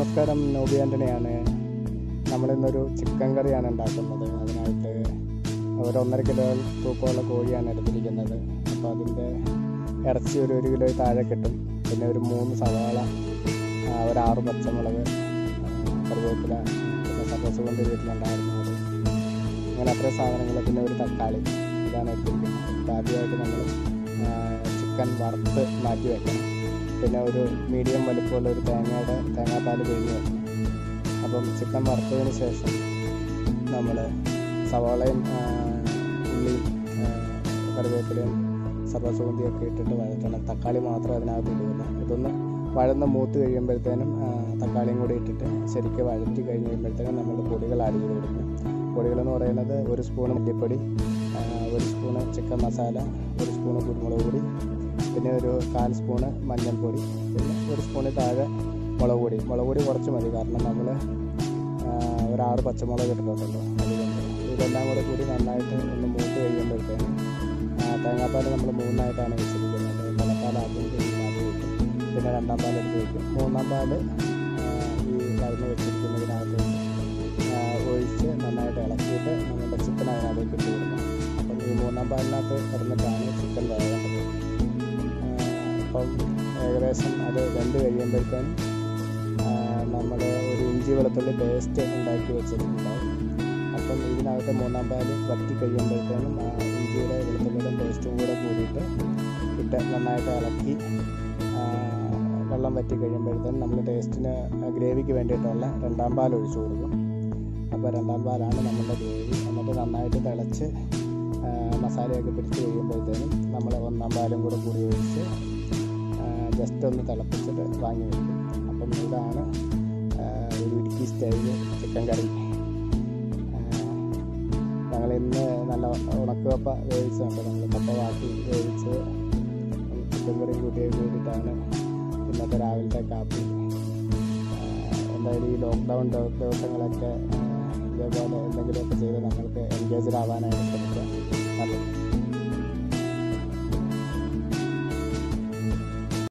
നമസ്കാരം നോബി ആൻ്റണിയാണ് നമ്മളിന്നൊരു ചിക്കൻ കറിയാണ് ഉണ്ടാക്കുന്നത് അതിനായിട്ട് ഒരു ഒന്നര കിലോ തൂക്കമുള്ള കോഴിയാണ് എടുത്തിരിക്കുന്നത് അപ്പോൾ അതിൻ്റെ ഇറച്ചി ഒരു ഒരു കിലോ താഴെ കിട്ടും പിന്നെ ഒരു മൂന്ന് സവാള ആ, ഒരു ആറ് പച്ചമുളക് ആ, കറിവേപ്പില പിന്നെ സപ്പോസുകൊണ്ട് വീട്ടിലുണ്ടായിരുന്നു അത് അങ്ങനെ അത്രയും സാധനങ്ങൾ പിന്നെ ഒരു തക്കാളി ഇതാണ് എടുത്തിരിക്കുന്നത് അപ്പോൾ ആദ്യമായിട്ട് നമ്മൾ ചിക്കൻ വറുത്ത് മാറ്റി വെക്കണം പിന്നെ ഒരു മീഡിയം വലുപ്പമുള്ള ഒരു തേങ്ങയുടെ തേങ്ങാപ്പാൽ പിഴിഞ്ഞ് വെക്കണം അപ്പം ചിക്കൻ വറുത്തതിന് ശേഷം നമ്മൾ സവാളയും ആ, ഉള്ളിയും ആ, കറിവേപ്പിലയും സർവ്വസുഗന്ധിയൊക്കെ ഇട്ടിട്ട് വഴറ്റണം തക്കാളി മാത്രം അതിനകത്ത് ഇടുകയില്ല ഇതൊന്ന് വഴന്ന് മൂത്ത് കഴിയുമ്പോഴത്തേനും ആ, തക്കാളിയും കൂടി ഇട്ടിട്ട് ശരിക്ക് വഴറ്റി കഴിഞ്ഞ് കഴിയുമ്പോഴത്തേനും നമ്മൾ പൊടികൾ ആഡ് ചെയ്ത് കൊടുക്കും പൊടികളെന്ന് പറയുന്നത് ഒരു സ്പൂണ് മല്ലിപ്പൊടി ആ, ഒരു സ്പൂണ് ചിക്കൻ മസാല ഒരു സ്പൂണ് കുരുമുളക് പൊടി പിന്നെ ഒരു കാൽ സ്പൂണ് മഞ്ഞൾപ്പൊടി പിന്നെ ഒരു സ്പൂണിൽ താഴെ മുളക് പൊടി മുളക് പൊടി കുറച്ച് മതി കാരണം നമ്മൾ ഒരു ആറ് പച്ചമുളക് ഇട്ടിട്ടുണ്ടല്ലോ അതുകൊണ്ട് ഇതെല്ലാം കൂടെ കൂടി നന്നായിട്ട് ഒന്ന് മൂത്ത് കഴിയുമ്പോഴത്തേനും ആ, തേങ്ങാപ്പാൽ നമ്മൾ മൂന്നായിട്ടാണ് വെച്ചിരിക്കുന്നത് മുളപ്പാൽ ആദ്യം പിഴിഞ്ഞാൽ വയ്ക്കും പിന്നെ രണ്ടാം പാൽ എടുത്ത് വയ്ക്കും മൂന്നാം പാൽ ഈ കടന്ന് വെച്ചിരിക്കുന്നതിനകത്ത് ആ, ഒഴിച്ച് നന്നായിട്ട് ഇളക്കിയിട്ട് നമ്മുടെ ചിക്കൻ അതിനകത്തേക്ക് ഇട്ട് കൊടുക്കണം അപ്പം ഈ മൂന്നാം പാലിനകത്ത് കിടന്നിട്ടാണ് ചിക്കൻ വേകേണ്ടത് ആ, അപ്പം ഏകദേശം അത് വെന്ത് കഴിയുമ്പോഴത്തേനും നമ്മൾ ഒരു ഇഞ്ചി വെളുത്തുള്ളി പേസ്റ്റ് ഉണ്ടാക്കി വെച്ചിട്ടുണ്ടാവും അപ്പം ഇതിനകത്ത് മൂന്നാം പാല് വറ്റി കഴിയുമ്പോഴത്തേനും ആ ഇഞ്ചിയുടെ വെളുത്തുള്ളിയുടെ പേസ്റ്റും കൂടെ കൂടിയിട്ട് ഇട്ട് നന്നായിട്ട് ഇളക്കി ആ, വെള്ളം വറ്റി കഴിയുമ്പോഴത്തേനും നമ്മൾ ടേസ്റ്റിന് ഗ്രേവിക്ക് വേണ്ടിയിട്ടുള്ള രണ്ടാം പാൽ ഒഴിച്ചു കൊടുക്കും അപ്പോൾ രണ്ടാം പാലാണ് നമ്മുടെ ഗ്രേവി എന്നിട്ട് നന്നായിട്ട് തിളച്ച് ആ, മസാലയൊക്കെ പിടിച്ച് കഴിയുമ്പോഴത്തേനും നമ്മൾ ഒന്നാം പാലും കൂടെ കൂടി ഒഴിച്ച് ജസ്റ്റ് ഒന്ന് തിളപ്പിച്ചിട്ട് വാങ്ങി വയ്ക്കും അപ്പം ഇതാണ് ആ, ഒരു ഇടുക്കി സ്റ്റൈല് ചിക്കൻ കറി ഞങ്ങൾ ഇന്ന് നല്ല ഉണക്കപ്പ വേവിച്ചുണ്ട് നമ്മൾ കപ്പ വാട്ടി വേവിച്ച് ചിക്കൻ കറി കൂട്ടിയൊക്കെ കൂട്ടിയിട്ടാണ് ഇന്നത്തെ രാവിലത്തെ കാപ്പി ആ, എന്തായാലും ഈ ലോക്ക്ഡൗൺ ദിവസങ്ങളൊക്കെ ആ, ഇതേപോലെ എന്തെങ്കിലുമൊക്കെ ചെയ്ത് നമ്മൾക്ക് എൻഗേജ്ഡ് ആവാനായിട്ട് ശ്രമിക്കാം നന്ദി